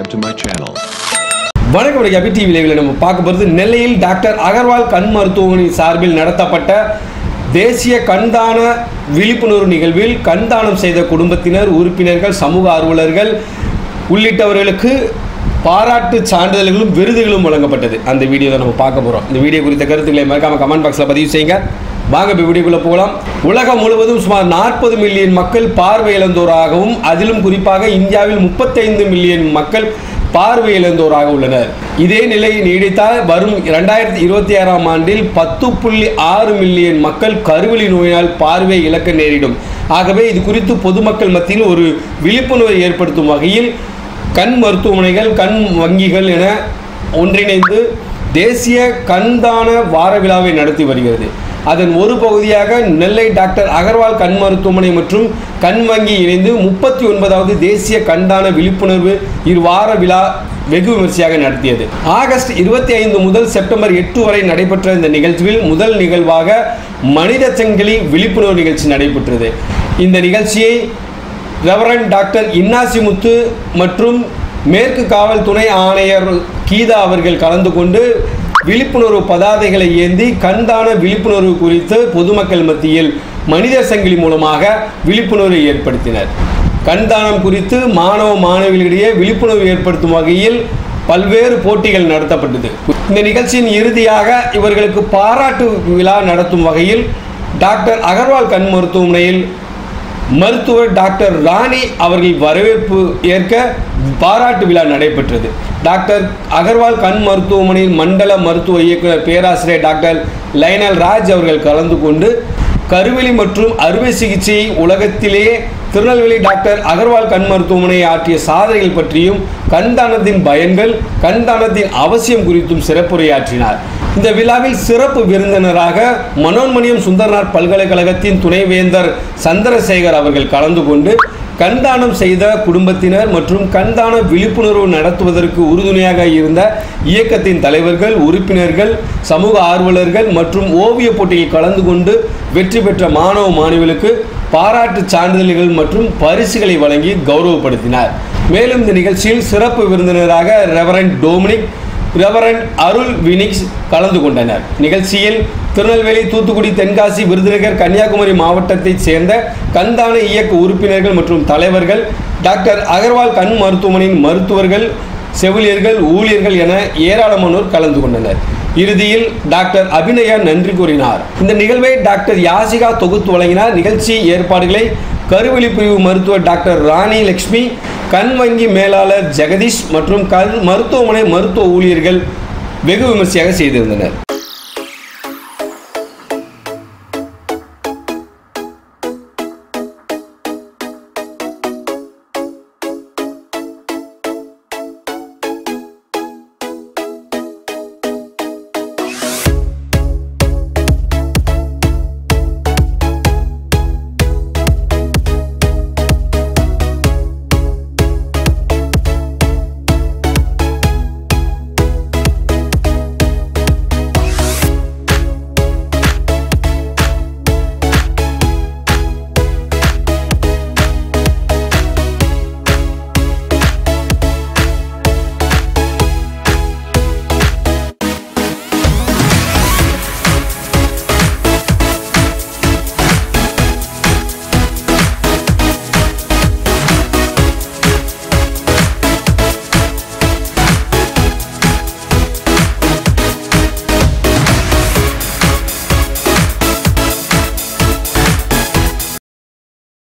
subscribe to my channel. வணக்கம் வணக்கம் அபி TV லைவில் நம்ம பார்க்க போகிறது நெல்லையில் டாக்டர் அகர்வால் கண் மருத்துவமனை சார்பில் நடத்தப்பட்ட தேசிய கண்தான விழிப்புணர்வு நிகழ்வில் கண்தானம் செய்த குடும்பத்தினர் உறுப்பினர்கள் சமூக ஆர்வலர்கள் உள்ளிட்டவர்களுக்கு பாராட்டு சான்றிதழ்களும் விருதுகளும் வழங்கப்பட்டது அந்த வீடியோ தான் நம்ம பார்க்க போகிறோம் இந்த வீடியோ குறித்த கருத்துக்களை மறக்காம கமெண்ட் பாக்ஸில் பதிவு செய்யுங்க வாங்க இப்போ வீடியோக்குள்ளே போகலாம் உலகம் முழுவதும் சுமார் நாற்பது மில்லியன் மக்கள் பார்வை இழந்தோராகவும் அதிலும் குறிப்பாக இந்தியாவில் முப்பத்தைந்து மில்லியன் மக்கள் பார்வை இழந்தோராக உள்ளனர் இதே நிலை நீடித்தால் வரும் இரண்டாயிரத்தி இருபத்தி ஆறாம் ஆண்டில் பத்து புள்ளி ஆறு மில்லியன் மக்கள் கருவிழி நோயினால் பார்வை இழக்க நேரிடும் ஆகவே இது குறித்து பொதுமக்கள் மத்தியில் ஒரு விழிப்புணர்வை ஏற்படுத்தும் வகையில் கண் மருத்துவமனைகள் கண் வங்கிகள் என ஒன்றிணைந்து தேசிய கண்தான வார விழாவை நடத்தி வருகிறது அதன் ஒரு பகுதியாக நெல்லை டாக்டர் அகர்வால் கண் மருத்துவமனை மற்றும் கண் வங்கி இணைந்து முப்பத்தி ஒன்பதாவது தேசிய கண்தான விழிப்புணர்வு இவ்வார விழா வெகு விமர்சையாக நடத்தியது ஆகஸ்ட் இருபத்தி ஐந்து முதல் செப்டம்பர் எட்டு வரை நடைபெற்ற இந்த நிகழ்ச்சியில் முதல் நிகழ்வாக மனித சங்கிலி விழிப்புணர்வு நிகழ்ச்சி நடைபெற்றது இந்த நிகழ்ச்சியை ரெவரண்ட் டாக்டர் இன்னாசி முத்து மற்றும் மேற்கு காவல் துணை ஆணையர் கீதா அவர்கள் கலந்து கொண்டு விழிப்புணர்வு பதாதைகளை ஏந்தி கண்தான விழிப்புணர்வு குறித்து பொதுமக்கள் மத்தியில் மனித சங்கிலி மூலமாக விழிப்புணர்வை ஏற்படுத்தினர் கண்தானம் குறித்து மாணவ மாணவிகளிடையே விழிப்புணர்வு ஏற்படுத்தும் வகையில் பல்வேறு போட்டிகள் நடத்தப்பட்டது இந்த நிகழ்ச்சியின் இறுதியாக இவர்களுக்கு பாராட்டு விழா நடத்தும் வகையில் டாக்டர் அகர்வால் கண் மருத்துவமனையில் மருத்துவர் டாக்டர் ராணி அவர்கள் வரவேற்பு ஏற்க பாராட்டு விழா நடைபெற்றது டாக்டர் அகர்வால் கண் மருத்துவமனையின் மண்டல மருத்துவ இயக்குனர் பேராசிரியர் டாக்டர் லைனல் ராஜ் அவர்கள் கலந்து கொண்டு கருவெளி மற்றும் அறுவை சிகிச்சையை உலகத்திலேயே திருநெல்வேலி டாக்டர் அகர்வால் கண் மருத்துவமனை ஆற்றிய சாதனைகள் பற்றியும் கண்தானத்தின் பயன்கள் கண்தானத்தின் அவசியம் குறித்தும் சிறப்புரையாற்றினார் இந்த விழாவில் சிறப்பு விருந்தினராக மனோன்மணியம் சுந்தரனார் பல்கலைக்கழகத்தின் துணைவேந்தர் சந்திரசேகர் அவர்கள் கலந்து கொண்டு கண்தானம் செய்த குடும்பத்தினர் மற்றும் கண்தான விழிப்புணர்வு நடத்துவதற்கு உறுதுணையாக இருந்த இயக்கத்தின் தலைவர்கள் உறுப்பினர்கள் சமூக ஆர்வலர்கள் மற்றும் ஓவிய போட்டியில் கலந்து கொண்டு வெற்றி பெற்ற மாணவ மாணவிகளுக்கு பாராட்டு சான்றிதழ்கள் மற்றும் பரிசுகளை வழங்கி கௌரவப்படுத்தினார் மேலும் இந்த நிகழ்ச்சியில் சிறப்பு விருந்தினராக ரெவரண்ட் டோமினிக் ரெவரண்ட் அருள் வினிக்ஸ் கலந்து கொண்டனர் நிகழ்ச்சியில் திருநெல்வேலி தூத்துக்குடி தென்காசி விருதுநகர் கன்னியாகுமரி மாவட்டத்தைச் சேர்ந்த கண்தான இயக்க உறுப்பினர்கள் மற்றும் தலைவர்கள் டாக்டர் அகர்வால் கண் மருத்துவமனையின் மருத்துவர்கள் செவிலியர்கள் ஊழியர்கள் என ஏராளமானோர் கலந்து கொண்டனர் இறுதியில் டாக்டர் அபிநயா நன்றி கூறினார் இந்த நிகழ்வை டாக்டர் யாசிகா தொகுத்து வழங்கினார் நிகழ்ச்சி ஏற்பாடுகளை கருவெளி பிரிவு மருத்துவர் டாக்டர் ராணி லட்சுமி கண் வங்கி மேலாளர் ஜெகதீஷ் மற்றும் கண் மருத்துவமனை மருத்துவ ஊழியர்கள் வெகு விமர்சையாக செய்திருந்தனர்